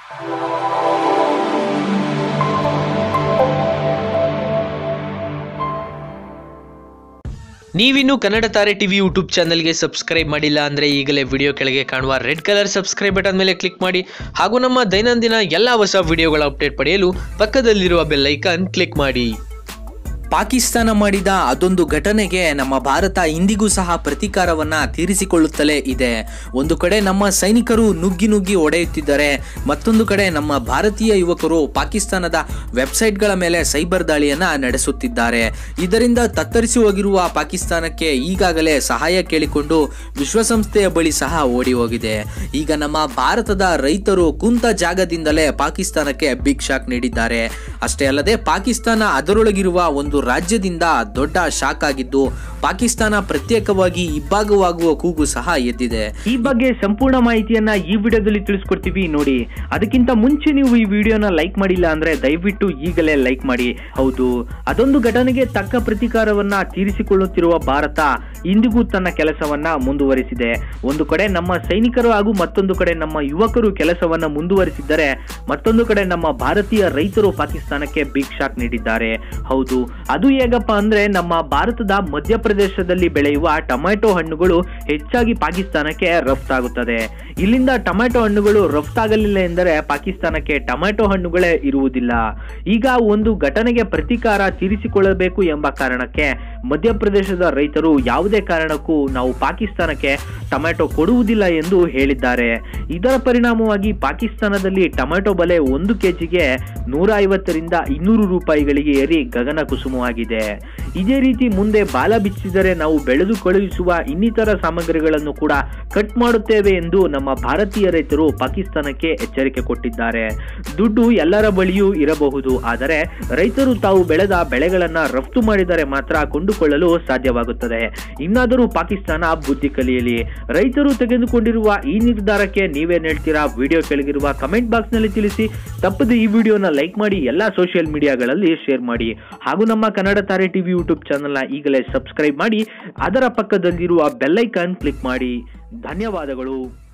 ನೀವಿನ್ನು ಕನ್ನಡ ತಾರೆ TV YouTube ಚಾನಲ್ಗೆ ಸಬ್ಸ್ಕ್ರೈಬ್ ಮಾಡಿಲ್ಲ ಅಂದರೆ ಈಗಲೇ ವಿಡಿಯೋ ಕೆಳಗೆ ಕಾಣುವ ರೆಡ್ ಕಲರ್ ಸಬ್ಸ್ಕ್ರೈಬ್ ಬಟನ್ ಮೇಲೆ ಕ್ಲಿಕ್ ಮಾಡಿ ಹಾಗೂ ನಮ್ಮ ದೈನಂದಿನ ಎಲ್ಲ ಹೊಸ ವಿಡಿಯೋಗಳ ಅಪ್ಡೇಟ್ ಪಡೆಯಲು ಪಕ್ಕದಲ್ಲಿರುವ ಬೆಲ್ ಐಕಾನ್ ಕ್ಲಿಕ್ ಮಾಡಿ ಪಾಕಿಸ್ತಾನ ಮಾಡಿದ ಅದೊಂದು ಘಟನೆಗೆ ನಮ್ಮ ಭಾರತ ಇಂದಿಗೂ ಸಹ ಪ್ರತೀಕಾರವನ್ನ ತೀರಿಸಿಕೊಳ್ಳುತ್ತಲೇ ಇದೆ ಒಂದು ಕಡೆ ನಮ್ಮ ಸೈನಿಕರು ನುಗ್ಗಿ ನುಗ್ಗಿ ಒಡೆಯುತ್ತಿದ್ದಾರೆ ಮತ್ತೊಂದು ಕಡೆ ನಮ್ಮ ಭಾರತೀಯ ಯುವಕರು ಪಾಕಿಸ್ತಾನದ ವೆಬ್ಸೈಟ್ಗಳ ಮೇಲೆ ಸೈಬರ್ ದಾಳಿಯನ್ನ ನಡೆಸುತ್ತಿದ್ದಾರೆ ಇದರಿಂದ ತತ್ತರಿಸಿ ಹೋಗಿರುವ ಪಾಕಿಸ್ತಾನಕ್ಕೆ ಈಗಾಗಲೇ ಸಹಾಯ ಕೇಳಿಕೊಂಡು ವಿಶ್ವಸಂಸ್ಥೆಯ ಬಳಿ ಸಹ ಓಡಿ ಹೋಗಿದೆ ಈಗ ನಮ್ಮ ಭಾರತದ ರೈತರು ಕುಂತ ಜಾಗದಿಂದಲೇ ಪಾಕಿಸ್ತಾನಕ್ಕೆ ಬಿಗ್ ಶಾಕ್ ನೀಡಿದ್ದಾರೆ ಅಷ್ಟೇ ಅಲ್ಲದೆ ಪಾಕಿಸ್ತಾನ ಅದರೊಳಗಿರುವ ಒಂದು ರಾಜ್ಯದಿಂದ ದೊಡ್ಡ ಶಾಕ್ ಆಗಿದ್ದು ಪಾಕಿಸ್ತಾನ ಪ್ರತ್ಯೇಕವಾಗಿ ಇಬ್ಬಾಗವಾಗುವ ಕೂಗು ಸಹ ಎದ್ದಿದೆ ಈ ಬಗ್ಗೆ ಸಂಪೂರ್ಣ ಮಾಹಿತಿಯನ್ನ ಈ ವಿಡಿಯೋದಲ್ಲಿ ತಿಳಿಸ್ಕೊಡ್ತೀವಿ ನೋಡಿ ಅದಕ್ಕಿಂತ ಮುಂಚೆ ನೀವು ಈ ವಿಡಿಯೋನ ಲೈಕ್ ಮಾಡಿಲ್ಲ ಅಂದ್ರೆ ದಯವಿಟ್ಟು ಈಗಲೇ ಲೈಕ್ ಮಾಡಿ ಹೌದು ಅದೊಂದು ಘಟನೆಗೆ ತಕ್ಕ ಪ್ರತೀಕಾರವನ್ನ ತೀರಿಸಿಕೊಳ್ಳುತ್ತಿರುವ ಭಾರತ ಇಂದಿಗೂ ತನ್ನ ಕೆಲಸವನ್ನ ಮುಂದುವರಿಸಿದೆ ಒಂದು ಕಡೆ ನಮ್ಮ ಸೈನಿಕರು ಹಾಗೂ ಮತ್ತೊಂದು ಕಡೆ ನಮ್ಮ ಯುವಕರು ಕೆಲಸವನ್ನ ಮುಂದುವರಿಸಿದ್ದರೆ ಮತ್ತೊಂದು ಕಡೆ ನಮ್ಮ ಭಾರತೀಯ ರೈತರು ಪಾಕಿಸ್ತಾನಕ್ಕೆ ಬಿಗ್ ಶಾಕ್ ನೀಡಿದ್ದಾರೆ ಹೌದು ಅದು ಹೇಗಪ್ಪ ಅಂದ್ರೆ ನಮ್ಮ ಭಾರತದ ಮಧ್ಯಪ್ರದೇಶದಲ್ಲಿ ಬೆಳೆಯುವ ಟೊಮ್ಯಾಟೊ ಹಣ್ಣುಗಳು ಹೆಚ್ಚಾಗಿ ಪಾಕಿಸ್ತಾನಕ್ಕೆ ರಫ್ತಾಗುತ್ತದೆ ಇಲ್ಲಿಂದ ಟೊಮ್ಯಾಟೊ ಹಣ್ಣುಗಳು ರಫ್ತಾಗಲಿಲ್ಲ ಎಂದರೆ ಪಾಕಿಸ್ತಾನಕ್ಕೆ ಟೊಮ್ಯಾಟೊ ಹಣ್ಣುಗಳೇ ಇರುವುದಿಲ್ಲ ಈಗ ಒಂದು ಘಟನೆಗೆ ಪ್ರತೀಕಾರ ತೀರಿಸಿಕೊಳ್ಳಬೇಕು ಎಂಬ ಕಾರಣಕ್ಕೆ ಮಧ್ಯಪ್ರದೇಶದ ರೈತರು ಯಾವುದೇ ಕಾರಣಕ್ಕೂ ನಾವು ಪಾಕಿಸ್ತಾನಕ್ಕೆ ಟೊಮ್ಯಾಟೊ ಕೊಡುವುದಿಲ್ಲ ಎಂದು ಹೇಳಿದ್ದಾರೆ ಇದರ ಪರಿಣಾಮವಾಗಿ ಪಾಕಿಸ್ತಾನದಲ್ಲಿ ಟೊಮ್ಯಾಟೊ ಬೆಲೆ ಒಂದು ಕೆಜಿಗೆ ನೂರ ಐವತ್ತರಿಂದ ಇನ್ನೂರು ರೂಪಾಯಿಗಳಿಗೆ ಏರಿ ಗಗನ ಕುಸುಮವಾಗಿದೆ ಇದೇ ರೀತಿ ಮುಂದೆ ಬಾಲ ಬಿಚ್ಚಿದರೆ ನಾವು ಬೆಳೆದು ಕಳುಹಿಸುವ ಇನ್ನಿತರ ಸಾಮಗ್ರಿಗಳನ್ನು ಕೂಡ ಕಟ್ ಮಾಡುತ್ತೇವೆ ಎಂದು ನಮ್ಮ ಭಾರತೀಯ ರೈತರು ಪಾಕಿಸ್ತಾನಕ್ಕೆ ಎಚ್ಚರಿಕೆ ಕೊಟ್ಟಿದ್ದಾರೆ ದುಡ್ಡು ಎಲ್ಲರ ಬಳಿಯೂ ಇರಬಹುದು ಆದರೆ ರೈತರು ತಾವು ಬೆಳೆದ ಬೆಳೆಗಳನ್ನ ರಫ್ತು ಮಾಡಿದರೆ ಮಾತ್ರ ಕೊಂಡುಕೊಳ್ಳಲು ಸಾಧ್ಯವಾಗುತ್ತದೆ ಇನ್ನಾದರೂ ಪಾಕಿಸ್ತಾನ ಬುದ್ಧಿ ಕಲಿಯಲಿ ರೈತರು ತೆಗೆದುಕೊಂಡಿರುವ ಈ ನಿರ್ಧಾರಕ್ಕೆ ನೀವೇನ್ ಹೇಳ್ತೀರಾ ವಿಡಿಯೋ ಕೆಳಗಿರುವ ಕಮೆಂಟ್ ಬಾಕ್ಸ್ ನಲ್ಲಿ ತಿಳಿಸಿ ತಪ್ಪದೆ ಈ ವಿಡಿಯೋನ ಲೈಕ್ ಮಾಡಿ ಎಲ್ಲಾ ಸೋಷಿಯಲ್ ಮೀಡಿಯಾಗಳಲ್ಲಿ ಶೇರ್ ಮಾಡಿ ಹಾಗೂ ನಮ್ಮ ಕನ್ನಡ ತಾರೆ ಟಿವಿ ಯೂಟ್ಯೂಬ್ ಚಾನಲ್ನ ಈಗಲೇ ಸಬ್ಸ್ಕ್ರೈಬ್ ಮಾಡಿ ಅದರ ಪಕ್ಕದಲ್ಲಿರುವ ಬೆಲ್ಲೈಕಾನ್ ಕ್ಲಿಕ್ ಮಾಡಿ ಧನ್ಯವಾದಗಳು